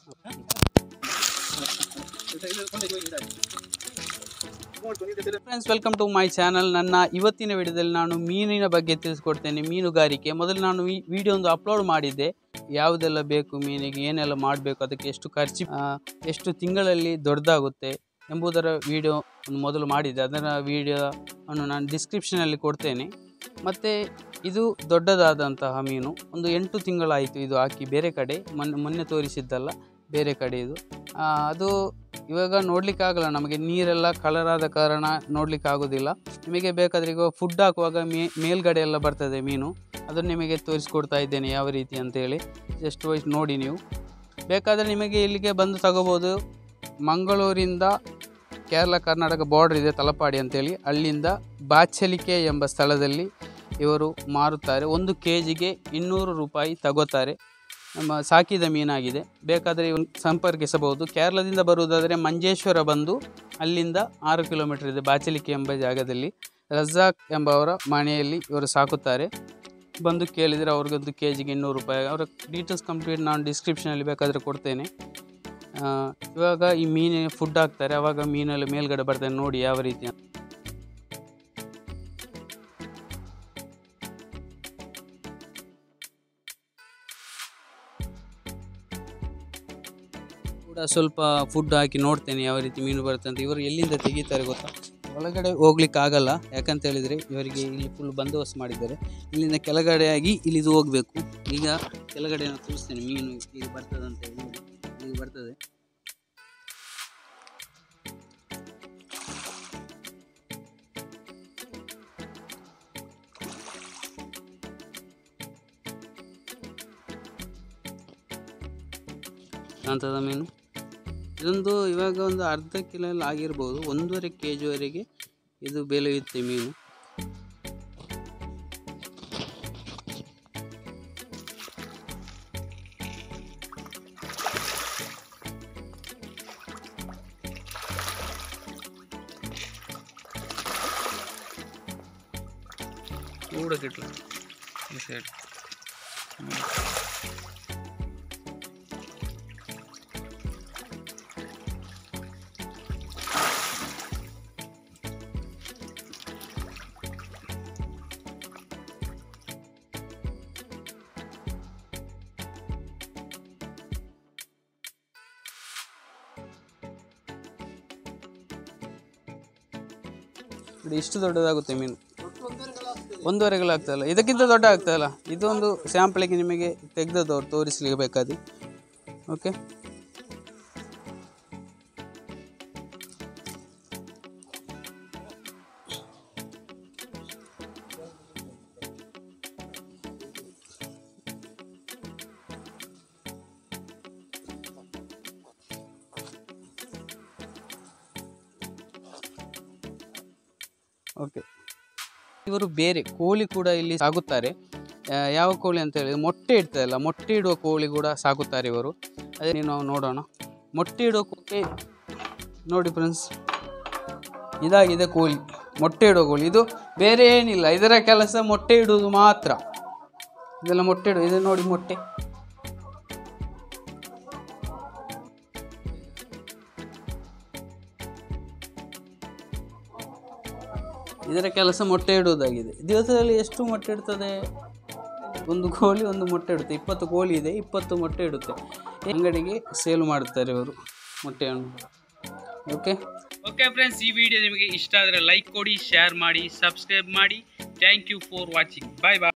Friends welcome to my channel ನನ್ನ ಇವತ್ತಿನ ವಿಡಿಯೋದಲ್ಲಿ ನಾನು ಮೀನಿನ ಬಗ್ಗೆ ತಿಳಿಸ್ಕೊಡ್ತೇನೆ ಮೀನುಗಾರಿಕೆ ಮೊದಲು ನಾನು ಈ ವಿಡಿಯೋ ಒಂದು ಅಪ್ಲೋಡ್ ಮಾಡಿದ್ದೆ ಯಾವುದೆಲ್ಲ ಬೇಕು ಮೀನಿಗೆ ಏನೆಲ್ಲ ಮಾಡಬೇಕು ಅದಕ್ಕೆ ಎಷ್ಟು ಖರ್ಚು ಆ, ಎಷ್ಟು ತಿಂಗಳಲ್ಲಿ ದೊಡ್ಡದಾಗುತ್ತೆ ಎಂಬುದರ ವಿಡಿಯೋ ಒಂದು ಮೊದಲು ಮಾಡಿದ್ದೆ ಅದರ ವಿಡಿಯೋ ಅನ್ನು ನಾನು ಡಿಸ್ಕ್ರಿಪ್ಷನಲ್ಲಿ ಕೊಡ್ತೇನೆ ಮತ್ತು ಇದು ದೊಡ್ಡದಾದಂತಹ ಮೀನು ಒಂದು ಎಂಟು ತಿಂಗಳಾಯಿತು ಇದು ಹಾಕಿ ಬೇರೆ ಕಡೆ ಮೊನ್ನೆ ಮೊನ್ನೆ ತೋರಿಸಿದ್ದಲ್ಲ ಬೇರೆ ಕಡೆ ಇದು ಆ, ಅದು ಇವಾಗ ನೋಡ್ಲಿಕ್ಕೆ ಆಗಲ್ಲ ನಮಗೆ ನೀರೆಲ್ಲ ಕಲರ್ ಆದ ಕಾರಣ ನೋಡ್ಲಿಕ್ಕೆ ಆಗೋದಿಲ್ಲ ನಿಮಗೆ ಬೇಕಾದರೆ ಈಗ ಫುಡ್ ಹಾಕುವಾಗ ಮೇ ಮೇಲ್ಗಡೆ ಎಲ್ಲ ಬರ್ತದೆ ಮೀನು ಅದನ್ನು ನಿಮಗೆ ತೋರಿಸ್ಕೊಡ್ತಾ ಇದ್ದೇನೆ ಯಾವ ರೀತಿ ಅಂತೇಳಿ ಜಸ್ಟ್ ವೈಸ್ ನೋಡಿ ನೀವು ಬೇಕಾದರೆ ನಿಮಗೆ ಇಲ್ಲಿಗೆ ಬಂದು ತಗೋಬೋದು ಮಂಗಳೂರಿಂದ ಕೇರಳ ಕರ್ನಾಟಕ ಬಾರ್ಡರ್ ಇದೆ ತಲಪಾಡಿ ಅಂತೇಳಿ ಅಲ್ಲಿಂದ ಬಾಚಲಿಕೆ ಎಂಬ ಸ್ಥಳದಲ್ಲಿ ಇವರು ಮಾರುತ್ತಾರೆ ಒಂದು ಕೆ ಜಿಗೆ ಇನ್ನೂರು ರೂಪಾಯಿ ತಗೋತಾರೆ ನಮ್ಮ ಸಾಕಿದ ಮೀನಾಗಿದೆ ಬೇಕಾದರೆ ಇವನು ಸಂಪರ್ಕಿಸಬಹುದು ಕೇರಳದಿಂದ ಬರುವುದಾದರೆ ಮಂಜೇಶ್ವರ ಬಂದು ಅಲ್ಲಿಂದ ಆರು ಕಿಲೋಮೀಟರ್ ಇದೆ ಬಾಚಲಿಕೆ ಎಂಬ ಜಾಗದಲ್ಲಿ ರಜಾಕ್ ಎಂಬವರ ಮನೆಯಲ್ಲಿ ಇವರು ಸಾಕುತ್ತಾರೆ ಬಂದು ಕೇಳಿದರೆ ಅವ್ರಿಗೊಂದು ಕೆ ಜಿಗೆ ಇನ್ನೂರು ರೂಪಾಯಿ ಅವರ ಡೀಟೇಲ್ಸ್ ಕಂಪ್ಲೀಟ್ ನಾನು ಡಿಸ್ಕ್ರಿಪ್ಷನಲ್ಲಿ ಬೇಕಾದರೆ ಕೊಡ್ತೇನೆ ಆ, ಇವಾಗ ಈ ಮೀನಿನ ಫುಡ್ ಹಾಕ್ತಾರೆ ಅವಾಗ ಮೀನಲ್ಲಿ ಮೇಲ್ಗಡೆ ಬರ್ತದೆ ನೋಡಿ ಯಾವ ರೀತಿ ಅಂತ. ಕೂಡ ಸ್ವಲ್ಪ ಫುಡ್ ಹಾಕಿ ನೋಡ್ತೇನೆ ಯಾವ ರೀತಿ ಮೀನು ಬರುತ್ತೆ ಅಂತ ಇವರು ಎಲ್ಲಿಂದ ತೆಗಿತಾರೆ ಗೊತ್ತಾ ಒಳಗಡೆ ಹೋಗ್ಲಿಕ್ಕೆ ಆಗಲ್ಲ ಯಾಕಂತ ಹೇಳಿದರೆ ಇವರಿಗೆ ಇಲ್ಲಿ ಫುಲ್ ಬಂದೋಬಸ್ತ್ ಮಾಡಿದ್ದಾರೆ ಇಲ್ಲಿಂದ ಕೆಳಗಡೆ ಆಗಿ ಇಲ್ಲಿದು ಹೋಗಬೇಕು ಈಗ ಕೆಳಗಡೆ ನಾನು ತೋರಿಸ್ತೇನೆ ಮೀನು ಈಗ ಬರ್ತದೆ ಅಂತ ಹೇಳಿ ನೋಡಿ ಈಗ ಬರ್ತದೆ ಕಾಂತದ ಮೀನು ಇದೊಂದು ಇವಾಗ ಒಂದು ಅರ್ಧ ಕಿಲೋ ಎಲ್ಲ ಆಗಿರ್ಬೋದು ಒಂದೂವರೆ ಕೆ ಜಿವರೆಗೆ ಇದು ಬೆಳೆಯುತ್ತೆ ಮೀನು ಕೂಡ ಕಿಟ್ಲ ಈ ಸೈಡ್ ನೋಡಿ ಇಷ್ಟು ದೊಡ್ಡದಾಗುತ್ತೆ ಮೀನು ಒಂದೂವರೆ ಕಿಲೋ ಆಗ್ತದಲ್ಲ ಇದಕ್ಕಿಂತ ದೊಡ್ಡ ಆಗ್ತದಲ್ಲ ಇದೊಂದು ಸ್ಯಾಂಪಲಿಗೆ ನಿಮಗೆ ತೆಗೆದದ್ದು ಅವ್ರು ತೋರಿಸ್ಲಿಕ್ಕೆ ಬೇಕಾದ್ರೆ ಓಕೆ ಓಕೆ ಇವರು ಬೇರೆ ಕೋಳಿ ಕೂಡ ಇಲ್ಲಿ ಸಾಕುತ್ತಾರೆ ಆ, ಯಾವ ಕೋಳಿ ಅಂತ ಹೇಳಿದ್ರೆ ಮೊಟ್ಟೆ ಇಡ್ತದಲ್ಲ ಮೊಟ್ಟೆ ಇಡುವ ಕೋಳಿ ಕೂಡ ಸಾಕುತ್ತಾರೆ ಇವರು ಅದೇ ನೀವು ನಾವು ನೋಡೋಣ ಮೊಟ್ಟೆ ಇಡುವ ಕೋಳಿ ನೋಡಿ ಫ್ರೆಂಡ್ಸ್ ಇದಾಗಿದೆ ಕೋಳಿ ಮೊಟ್ಟೆ ಇಡುವ ಕೋಳಿ ಇದು ಬೇರೆ ಏನಿಲ್ಲ ಇದರ ಕೆಲಸ ಮೊಟ್ಟೆ ಇಡುವುದು ಮಾತ್ರ ಇದೆಲ್ಲ ಮೊಟ್ಟೆ ಇಡುವ ಇದು ನೋಡಿ ಮೊಟ್ಟೆ ಇದರ ಕೆಲಸ ಮೊಟ್ಟೆ ಇಡುವುದಾಗಿದೆ ದಿವಸದಲ್ಲಿ ಎಷ್ಟು ಮೊಟ್ಟೆ ಇಡ್ತದೆ ಒಂದು ಕೋಳಿ ಒಂದು ಮೊಟ್ಟೆ ಇಡುತ್ತೆ ಇಪ್ಪತ್ತು ಕೋಳಿ ಇದೆ ಇಪ್ಪತ್ತು ಮೊಟ್ಟೆ ಇಡುತ್ತೆ ಅಂಗಡಿಗೆ ಸೇಲ್ ಮಾಡುತ್ತಾರೆ ಇವರು ಮೊಟ್ಟೆಯನ್ನು ಓಕೆ ಓಕೆ ಫ್ರೆಂಡ್ಸ್ ಈ ವಿಡಿಯೋ ನಿಮಗೆ ಇಷ್ಟ ಆದರೆ ಲೈಕ್ ಕೊಡಿ ಶೇರ್ ಮಾಡಿ ಸಬ್ಸ್ಕ್ರೈಬ್ ಮಾಡಿ thank you for watching bye bye